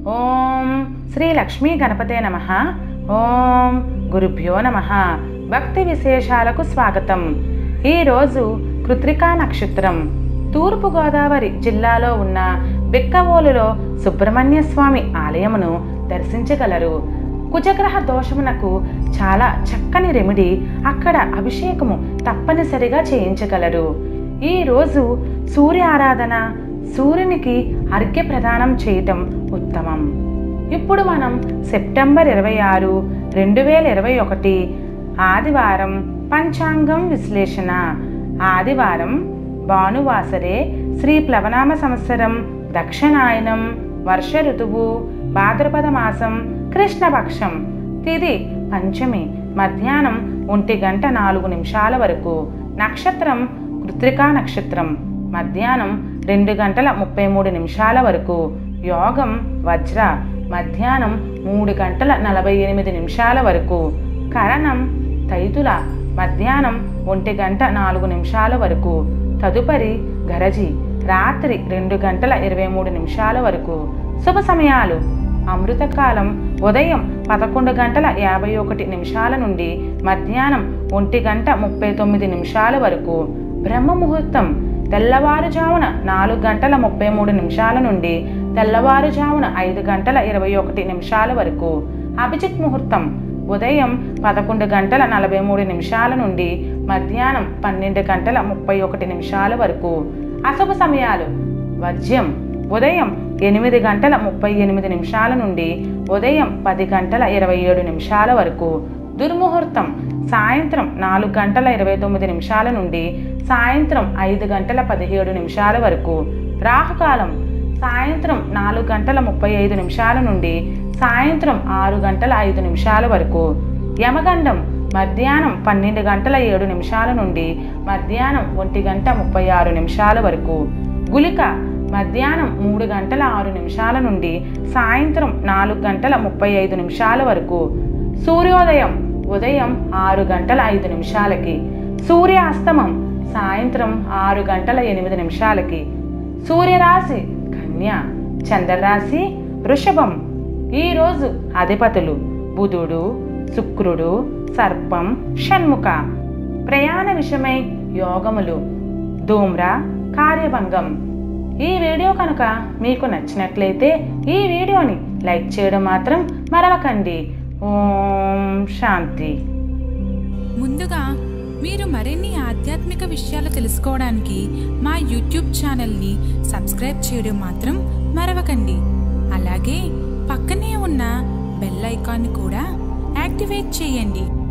ఓం శ్రీ లక్ష్మీ గణపతే నమ ఓం గురుభ్యో నమ భక్తి విశేషాలకు స్వాగతం ఈరోజు కృత్రికా నక్షత్రం తూర్పుగోదావరి జిల్లాలో ఉన్న బిక్కవోలులో సుబ్రహ్మణ్య స్వామి ఆలయమును దర్శించగలరు కుజగ్రహ దోషమునకు చాలా చక్కని రెమెడీ అక్కడ అభిషేకము తప్పనిసరిగా చేయించగలరు ఈ రోజు సూర్య ఆరాధన సూర్యునికి అర్ఘ్య ప్రదానం చేయటం ఉత్తమం ఇప్పుడు మనం సెప్టెంబర్ ఇరవై ఆరు రెండు వేల ఇరవై ఒకటి ఆదివారం పంచాంగం విశ్లేషణ ఆదివారం భానువాసరే శ్రీ ప్లవనామ సంవత్సరం దక్షిణాయనం వర్ష ఋతువు భాద్రపద మాసం కృష్ణపక్షం తిది పంచమి మధ్యాహ్నం ఒంటి గంట నాలుగు నిమిషాల వరకు నక్షత్రం కృత్రికా నక్షత్రం మధ్యాహ్నం రెండు గంటల ముప్పై మూడు నిమిషాల వరకు యోగం వజ్ర మధ్యాహ్నం మూడు గంటల నలభై ఎనిమిది నిమిషాల వరకు కరణం తైతుల మధ్యాహ్నం ఒంటి గంట నాలుగు నిమిషాల వరకు తదుపరి గరజి రాత్రి రెండు గంటల ఇరవై మూడు నిమిషాల వరకు శుభ సమయాలు అమృతకాలం ఉదయం పదకొండు గంటల యాభై ఒకటి నిమిషాల నుండి మధ్యాహ్నం ఒంటి గంట ముప్పై తొమ్మిది నిమిషాల వరకు బ్రహ్మ ముహూర్తం తెల్లవారుజామున నాలుగు గంటల ముప్పై మూడు నిమిషాల నుండి తెల్లవారుజామున ఐదు గంటల ఇరవై ఒకటి నిమిషాల వరకు అభిజిత్ ముహూర్తం ఉదయం పదకొండు గంటల నలభై మూడు నిమిషాల నుండి మధ్యాహ్నం పన్నెండు గంటల ముప్పై ఒకటి నిమిషాల వరకు అశుభ సమయాలు వర్జ్యం ఉదయం ఎనిమిది గంటల ముప్పై ఎనిమిది నిమిషాల నుండి ఉదయం పది గంటల ఇరవై ఏడు నిమిషాల వరకు దుర్ముహూర్తం సాయంత్రం నాలుగు గంటల ఇరవై తొమ్మిది నిమిషాల నుండి సాయంత్రం ఐదు గంటల పదిహేడు నిమిషాల వరకు రాహుకాలం సాయంత్రం నాలుగు గంటల ముప్పై ఐదు నిమిషాల నుండి సాయంత్రం ఆరు గంటల ఐదు నిమిషాల వరకు యమగండం మధ్యాహ్నం పన్నెండు గంటల ఏడు నిమిషాల నుండి మధ్యాహ్నం ఒంటి గంట ముప్పై ఆరు నిమిషాల వరకు గులిక మధ్యాహ్నం మూడు గంటల ఆరు నిమిషాల నుండి సాయంత్రం నాలుగు గంటల ముప్పై ఐదు నిమిషాల వరకు సూర్యోదయం ఉదయం ఆరు గంటల ఐదు నిమిషాలకి సూర్యాస్తమం సాయంత్రం ఆరు గంటల ఎనిమిది నిమిషాలకి సూర్యరాశి కన్య చంద్రరాశి వృషభం ఈరోజు అధిపతులు బుధుడు శుక్రుడు సర్పం షణ్ముఖ ప్రయాణ విషయమై యోగములు ధూమ్ర కార్యభంగం ఈ వీడియో కనుక మీకు నచ్చినట్లయితే ఈ వీడియోని లైక్ చేయడం మాత్రం మరవకండి ఓం శాంతి ముందుగా మీరు మరిన్ని ఆధ్యాత్మిక విషయాలు తెలుసుకోవడానికి మా యూట్యూబ్ ఛానల్ని సబ్స్క్రైబ్ చేయడం మాత్రం మరవకండి అలాగే పక్కనే ఉన్న బెల్ ఐకాన్ని కూడా యాక్టివేట్ చేయండి